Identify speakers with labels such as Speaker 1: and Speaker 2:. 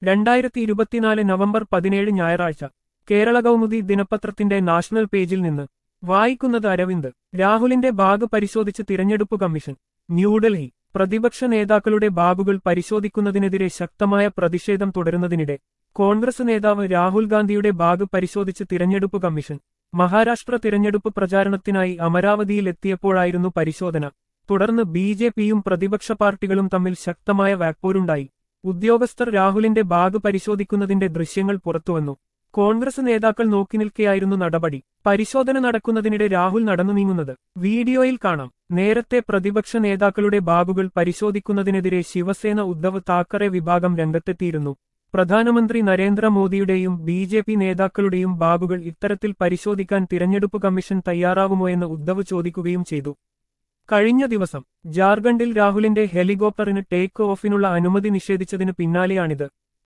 Speaker 1: രണ്ടായിരത്തി ഇരുപത്തിനാല് നവംബർ പതിനേഴ് ഞായറാഴ്ച കേരള കൗമുദി ദിനപത്രത്തിന്റെ നാഷണൽ പേജിൽ നിന്ന് വായിക്കുന്നത് അരവിന്ദ് രാഹുലിന്റെ ബാഗ് പരിശോധിച്ച് തിരഞ്ഞെടുപ്പ് കമ്മീഷൻ ന്യൂഡൽഹി പ്രതിപക്ഷ നേതാക്കളുടെ ബാഗുകൾ പരിശോധിക്കുന്നതിനെതിരെ ശക്തമായ പ്രതിഷേധം തുടരുന്നതിനിടെ കോൺഗ്രസ് നേതാവ് രാഹുൽ ഗാന്ധിയുടെ ബാഗ് പരിശോധിച്ച് തിരഞ്ഞെടുപ്പ് കമ്മീഷൻ മഹാരാഷ്ട്ര തിരഞ്ഞെടുപ്പ് പ്രചാരണത്തിനായി അമരാവതിയിൽ എത്തിയപ്പോഴായിരുന്നു പരിശോധന തുടർന്ന് ബി ജെ പിയും പ്രതിപക്ഷ പാർട്ടികളും തമ്മിൽ ശക്തമായ വാക്പോരുണ്ടായി ഉദ്യോഗസ്ഥർ രാഹുലിന്റെ ബാഗ് പരിശോധിക്കുന്നതിന്റെ ദൃശ്യങ്ങൾ പുറത്തുവന്നു കോൺഗ്രസ് നേതാക്കൾ നോക്കി നിൽക്കെയായിരുന്നു നടപടി പരിശോധന നടക്കുന്നതിനിടെ രാഹുൽ നടന്നു നീങ്ങുന്നത് വീഡിയോയിൽ കാണാം നേരത്തെ പ്രതിപക്ഷ നേതാക്കളുടെ ബാഗുകൾ പരിശോധിക്കുന്നതിനെതിരെ ശിവസേന ഉദ്ധവ് താക്കറെ വിഭാഗം രംഗത്തെത്തിയിരുന്നു പ്രധാനമന്ത്രി നരേന്ദ്രമോദിയുടെയും ബി ജെ പി നേതാക്കളുടെയും ബാഗുകൾ ഇത്തരത്തിൽ പരിശോധിക്കാൻ തിരഞ്ഞെടുപ്പ് കമ്മീഷൻ തയ്യാറാകുമോ എന്ന് ഉദ്ധവ് ചോദിക്കുകയും ചെയ്തു കഴിഞ്ഞ ദിവസം ജാർഖണ്ഡിൽ രാഹുലിന്റെ ഹെലികോപ്റ്ററിന് ടേക്ക് ഓഫിനുള്ള അനുമതി നിഷേധിച്ചതിന് പിന്നാലെയാണിത്